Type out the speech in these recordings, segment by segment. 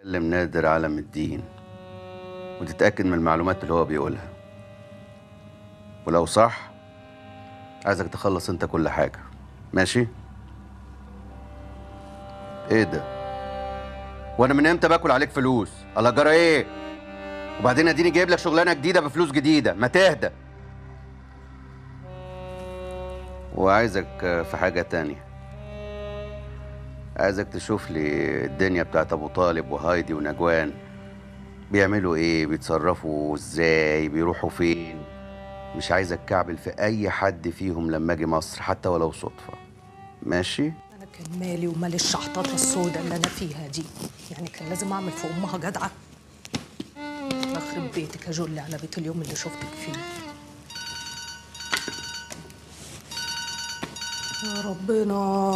كلم نادر علم الدين وتتأكد من المعلومات اللي هو بيقولها ولو صح عايزك تخلص انت كل حاجة ماشي؟ ايه ده؟ وانا من امتى باكل عليك فلوس؟ الله جرى ايه؟ وبعدين اديني جايب لك شغلانة جديدة بفلوس جديدة ما تهدى وعايزك في حاجة تانية عايزك تشوف لي الدنيا بتاعت ابو طالب وهايدي ونجوان بيعملوا ايه بيتصرفوا ازاي بيروحوا فين مش عايزك كعبل في اي حد فيهم لما اجي مصر حتى ولو صدفة ماشي انا كان مالي ومال الشحطاطه السوداء اللي انا فيها دي يعني كان لازم اعمل في امها جدعه يخرب بيتك يا جولي على بيت اليوم اللي شفتك فيه يا ربنا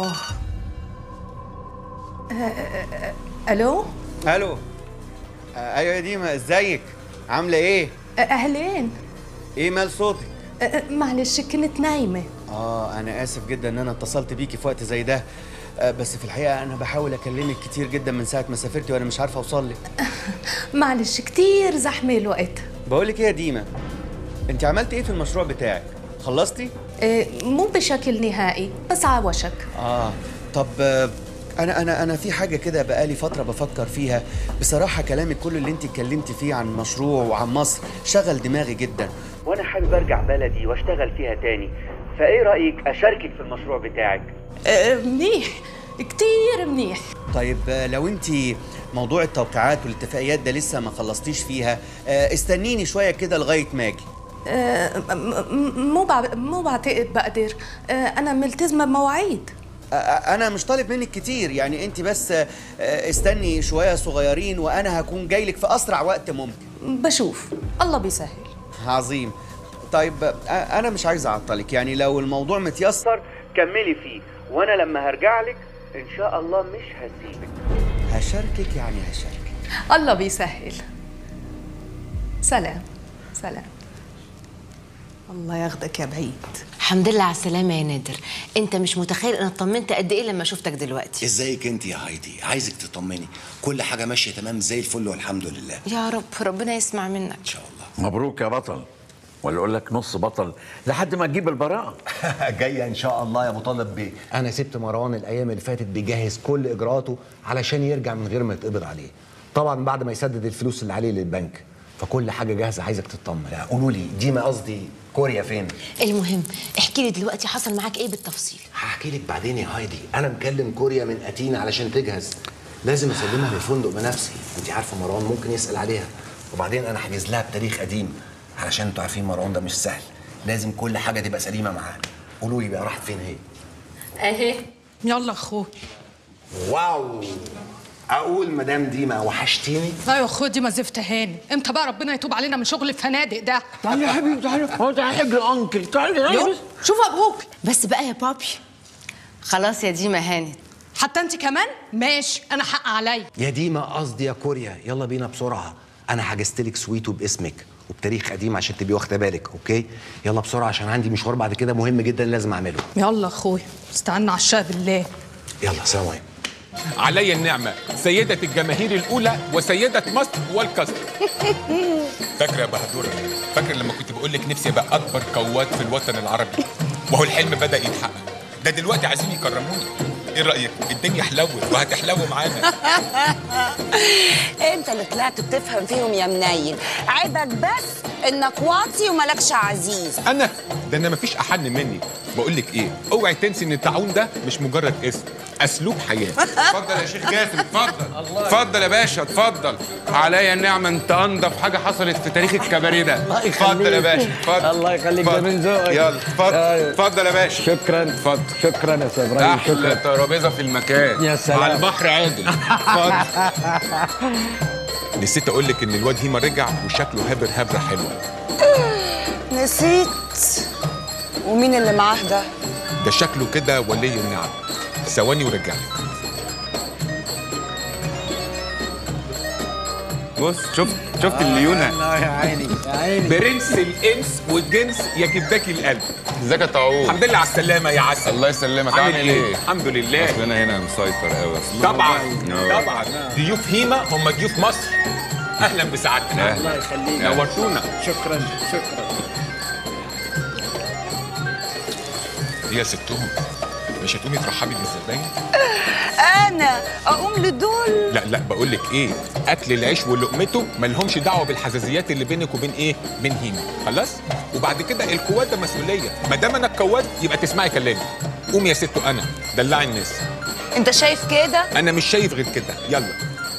آه، آه، آه، الو الو ايوه يا ديما ازيك عامله ايه آه، اهلين ايه مال صوتك آه، آه، معلش كنت نايمه اه انا اسف جدا ان انا اتصلت بيكي في وقت زي ده آه، بس في الحقيقه انا بحاول اكلمك كتير جدا من ساعه ما سافرتي وانا مش عارفه اوصل لك معلش كتير زحمه الوقت بقول لك ايه يا ديما انت عملت ايه في المشروع بتاعك خلصتي آه، مو بشكل نهائي بس عوشك اه طب آه، انا انا انا في حاجه كده بقالي فتره بفكر فيها بصراحه كلامك كل اللي انت اتكلمتي فيه عن مشروع وعن مصر شغل دماغي جدا وانا حابب ارجع بلدي واشتغل فيها تاني فايه رايك اشاركك في المشروع بتاعك آه، منيح كتير منيح طيب آه، لو انت موضوع التوقيعات والاتفاقيات ده لسه ما خلصتيش فيها آه، استنيني شويه كده لغايه ما اجي آه، م- م- مو بع... مو بعتقد بقدر آه، انا ملتزمه بمواعيد آه، آه، انا مش طالب منك كتير يعني انت بس آه، آه، استني شويه صغيرين وانا هكون جاي لك في اسرع وقت ممكن بشوف الله بيسهل عظيم طيب آه، انا مش عايز اعطلك يعني لو الموضوع متيسر كملي فيه وانا لما هرجع لك ان شاء الله مش هسيبك هشاركك يعني هشاركك الله بيسهل سلام سلام الله ياخدك يا بعيد الحمد لله على السلامة يا نادر انت مش متخيل انا اطمنت قد ايه لما شفتك دلوقتي ازيك انت يا هايدي عايزك تطمني كل حاجه ماشيه تمام زي الفل والحمد لله يا رب ربنا يسمع منك ان شاء الله مبروك يا بطل ولا اقول لك نص بطل لحد ما تجيب البراءه جايه ان شاء الله يا ابو طالب بيه انا سبت مروان الايام اللي فاتت بيجهز كل اجراءاته علشان يرجع من غير ما يتقبض عليه طبعا بعد ما يسدد الفلوس اللي عليه للبنك فكل حاجه جاهزه عايزك تطمن لا قولوا لي ديما قصدي كوريا فين المهم احكي لي دلوقتي حصل معاك ايه بالتفصيل هحكي لك بعدين يا هايدي انا مكلم كوريا من اتينا علشان تجهز لازم اسلمها للفندق بنفسي انت عارفه مروان ممكن يسال عليها وبعدين انا حاجز لها بتاريخ قديم علشان انتوا عارفين مروان ده مش سهل لازم كل حاجه تبقى سليمه معاه قولوا لي بقى راحت فين هي اهي يلا اخوي واو اقول مدام ديما وحشتيني ايوه خدي ما زفت هاني امتى بقى ربنا يتوب علينا من شغل الفنادق ده تعالي يا حبيبي تعالي هو تعالي حجر انكل تعالي تعالي يو بس شوف ابوك بس بقى يا بابي خلاص يا ديما هانت حتى انت كمان ماشي انا حق عليا يا ديما قصدي يا كوريا يلا بينا بسرعه انا حجزت لك سويت وباسمك وبتاريخ قديم عشان تبقي واخده بالك اوكي يلا بسرعه عشان عندي مشوار بعد كده مهم جدا لازم اعمله يلا اخوي استعنا على الشاه بالله يلا سلام عليكم علي النعمة سيدة الجماهير الأولى وسيدة مصر والكسر فاكرة يا بهدورة فاكرة لما كنت بقول لك نفسي أبقى أكبر قوات في الوطن العربي وهو الحلم بدأ يتحقق ده دلوقتي عايزين يكرموني ايه رأيك؟ الدنيا حلوت وهتحلو معانا انت اللي طلعت بتفهم فيهم يا منيل عيبك بس انك واطي وملكش عزيز أنا ده أنا مفيش أحن مني بقول لك إيه؟ اوعي تنسي إن الطاعون ده مش مجرد اسم أسلوب حياة اتفضل يا شيخ جاسم اتفضل اتفضل يا باشا اتفضل عليا النعمة أنت أنضف حاجة حصلت في تاريخ الكباريه ده اتفضل يا باشا اتفضل الله يخليك، ده اتفضل. من ذوقك. يلا اتفضل أيوة. اتفضل يا باشا شكرا اتفضل شكرا يا استاذ ابراهيم احلى شكرا ترابيزه في المكان يا سلام. على البحر عادل اتفضل نسيت اقول لك ان الواد هيما رجع وشكله هابر هبره حلوه نسيت ومين اللي معاه ده ده شكله كده ولي النعم ثواني ورجع لك بص شفت شفت الليونه الله يا عيني يا عيني برنس الانس والجنس يا كبداكي القلب ازيك يا طاووس الحمد لله على السلامه يا عسل الله يسلمك عامل عامل ايه ايه الحمد لله اصل انا هنا مسيطر قوي طبعا آه. طبعا ضيوف هيما هم ضيوف مصر اهلا بسعادتنا أهلا. الله يخليك نورتونا شكرا شكرا يا ستهم مش هتقومي ترحبي بالزباين انا اقوم لدول لا لا بقول لك ايه اكل العيش ولقمته مالهمش دعوه بالحزازيات اللي بينك وبين ايه بين هيما خلاص وبعد كده الكواد ده مسؤوليه ما دام انا الكواد يبقى تسمعي كلامي قومي يا ست انا دلعي الناس انت شايف كده انا مش شايف غير كده يلا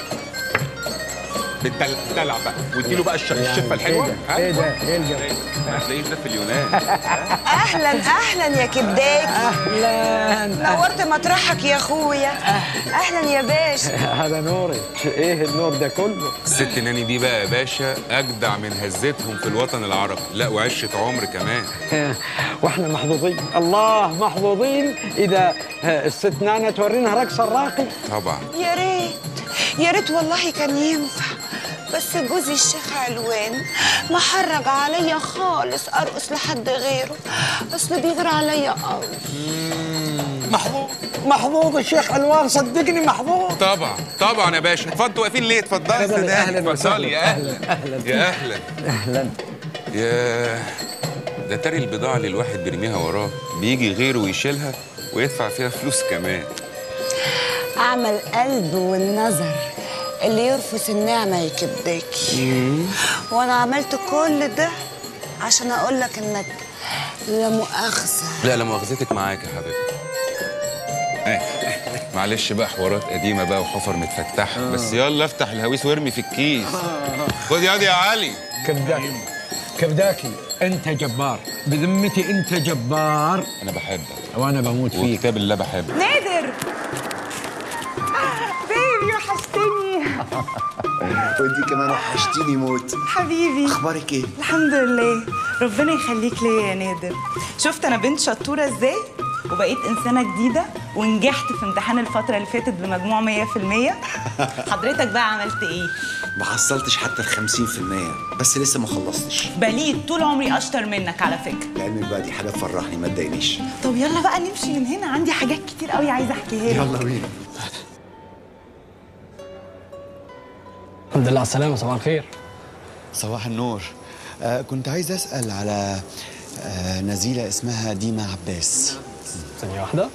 بالدلع بقى واديله بقى الش- الشفه الحلوه ها؟ ايه ده ايه الجو ما هتلاقيش ده في اليونان اهلا اهلا يا كبداكي اهلا نورت مطرحك يا اخويا اهلا يا باشا هذا نوري ايه النور ده كله الست ناني دي بقى يا باشا اجدع من هزتهم في الوطن العربي لا وعشة عمر كمان واحنا محظوظين الله محظوظين اذا الست نانا تورينا رقص الراقي طبعا يا ريت يا ريت والله كان ينفع بس جوزي الشيخ علوان محرج عليا خالص ارقص لحد غيره اصل بيغير عليا قوي محظوظ محظوظ الشيخ علوان صدقني محظوظ طبعا طبعا يا باشا اتفضلوا واقفين ليه اتفضلي يا أهلاً، سيدي أهلاً اتفضلي وسهلاً. يا اهلا أهلاً. يا اهلا اهلا يا ده تري البضاعة اللي الواحد بيرميها وراه بيجي غيره ويشيلها ويدفع فيها فلوس كمان اعمل قلب والنظر اللي يرفس النعمة يا كبداكي وانا عملت كل ده عشان اقول لك انك لا مؤاخذة لا لا مؤاخذتك معاك يا حبيبي إيه، معلش بقى حوارات قديمة بقى وحفر متفتحة بس يلا افتح الهويس وارمي في الكيس خد ياض يا علي كبداكي كبداكي انت جبار بذمتي انت جبار انا بحبك وانا بموت فيك وكتاب الله بحبك نادر بيبي وحشتني وانتي كمان وحشتيني موت حبيبي اخبارك ايه الحمد لله ربنا يخليك ليا يا نادر شفت انا بنت شطوره ازاي وبقيت انسانه جديده ونجحت في امتحان الفتره اللي فاتت بمجموع 100% حضرتك بقى عملت ايه ما حصلتش حتى ال 50% بس لسه ما خلصتش بليد طول عمري اشطر منك على فكره لعلمك بقى دي حاجه تفرحني ما تضايقنيش طب يلا بقى نمشي من هنا عندي حاجات كتير قوي عايزه احكيها لك يلا بينا الحمد لله على السلامه صباح الخير صباح النور آه كنت عايز اسال على آه نزيله اسمها ديما عباس ثانية واحدة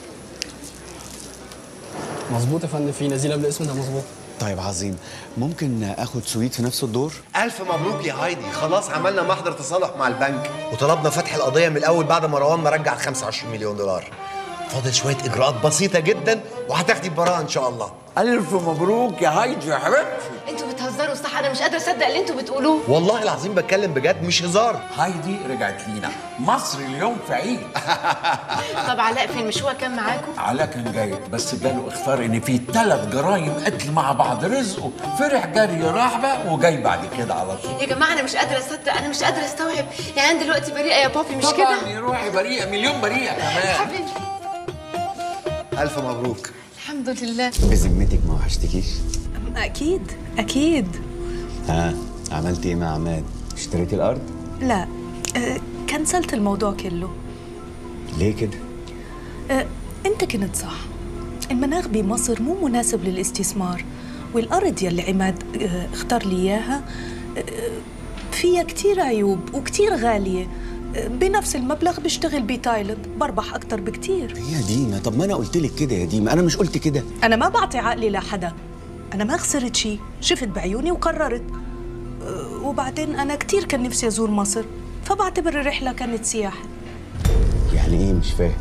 مظبوط يا فندم في نزيلة بالاسم ده مظبوط طيب عظيم ممكن اخد سويت في نفس الدور ألف مبروك يا هايدي خلاص عملنا محضر تصالح مع البنك وطلبنا فتح القضية من الأول بعد ما مروان ما رجع ال 25 مليون دولار فاضل شوية إجراءات بسيطة جدا وهتاخدي البراءة إن شاء الله ألف مبروك يا هايدي يا حبيبتي انتوا بتهزروا صح انا مش قادره اصدق اللي انتوا بتقولوه والله العظيم بتكلم بجد مش هزار هايدي رجعت لينا مصر اليوم في عيد طب علاء فين مش هو كان معاكم علاء كان جاي بس جاله اخبار ان في ثلاث جرايم قتل مع بعض رزقه فرح جري راح بقى وجاي بعد كده على طول يا جماعه انا مش قادره اصدق انا مش قادره استوعب يعني انا دلوقتي بريئه يا بابي مش طبعا كده يا روحي بريئه مليون بريئه كمان حبيبي ألف مبروك الحمد لله بذمتك ما وحشتكيش أكيد أكيد ها عملتي ايه مع عماد اشتريتي الارض لا أه كنسلت الموضوع كله ليه كده أه أنت كنت صح المناخ بمصر مو مناسب للاستثمار والأرض يلي عماد أه اختار لي إياها أه فيها كتير عيوب وكتير غالية أه بنفس المبلغ بشتغل بتايلاند بربح أكتر بكتير يا ديما طب ما انا قلت لك كده يا ديما انا مش قلت كده أنا ما بعطي عقلي لحدا أنا ما خسرت شي شفت بعيوني وقررت أه، وبعدين أنا كتير كان نفسي أزور مصر فبعتبر الرحلة كانت سياحة يعني ايه مش فاهم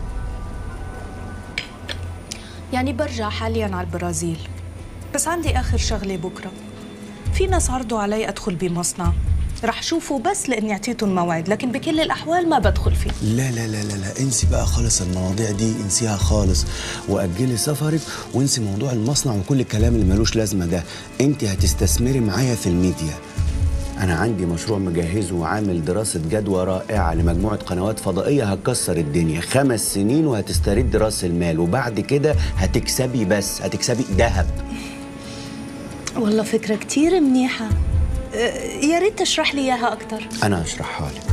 يعني برجع حاليا على البرازيل بس عندي آخر شغلة بكرة في ناس عرضوا علي أدخل بمصنع رح شوفوا بس لأني أعطيتهم موعد لكن بكل الأحوال ما بدخل فيه لا لا لا لا لا انسي بقى خالص المواضيع دي انسيها خالص واجلي سفرك وانسي موضوع المصنع وكل الكلام اللي ملوش لازمه ده انت هتستثمري معايا في الميديا انا عندي مشروع مجهزه وعامل دراسه جدوى رائعه لمجموعه قنوات فضائيه هتكسر الدنيا خمس سنين وهتسترد راس المال وبعد كده هتكسبي بس هتكسبي ذهب والله فكرة كتير منيحة آه، يا ريت تشرح لي إياها أكتر أنا هشرحها لك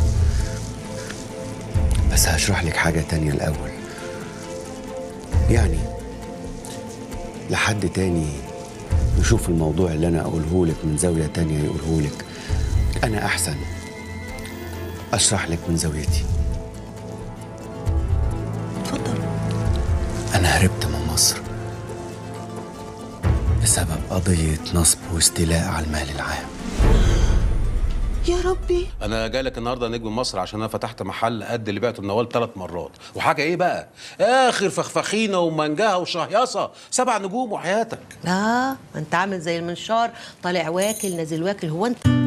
بس هشرح لك حاجة تانية الأول يعني لحد تاني يشوف الموضوع اللي أنا أقوله لك من زاوية تانية يقوله لك أنا أحسن أشرح لك من زاويتي اتفضل أنا هربت من مصر بسبب قضية نصب واستيلاء على المال العام يا ربي انا جاي لك النهارده نجم مصر عشان انا فتحت محل قد اللي بعته النوال ثلاث مرات وحاجه ايه بقى اخر فخفخينه ومنجهه وشهيصه سبع نجوم وحياتك لا ما انت عامل زي المنشار طالع واكل نازل واكل هو انت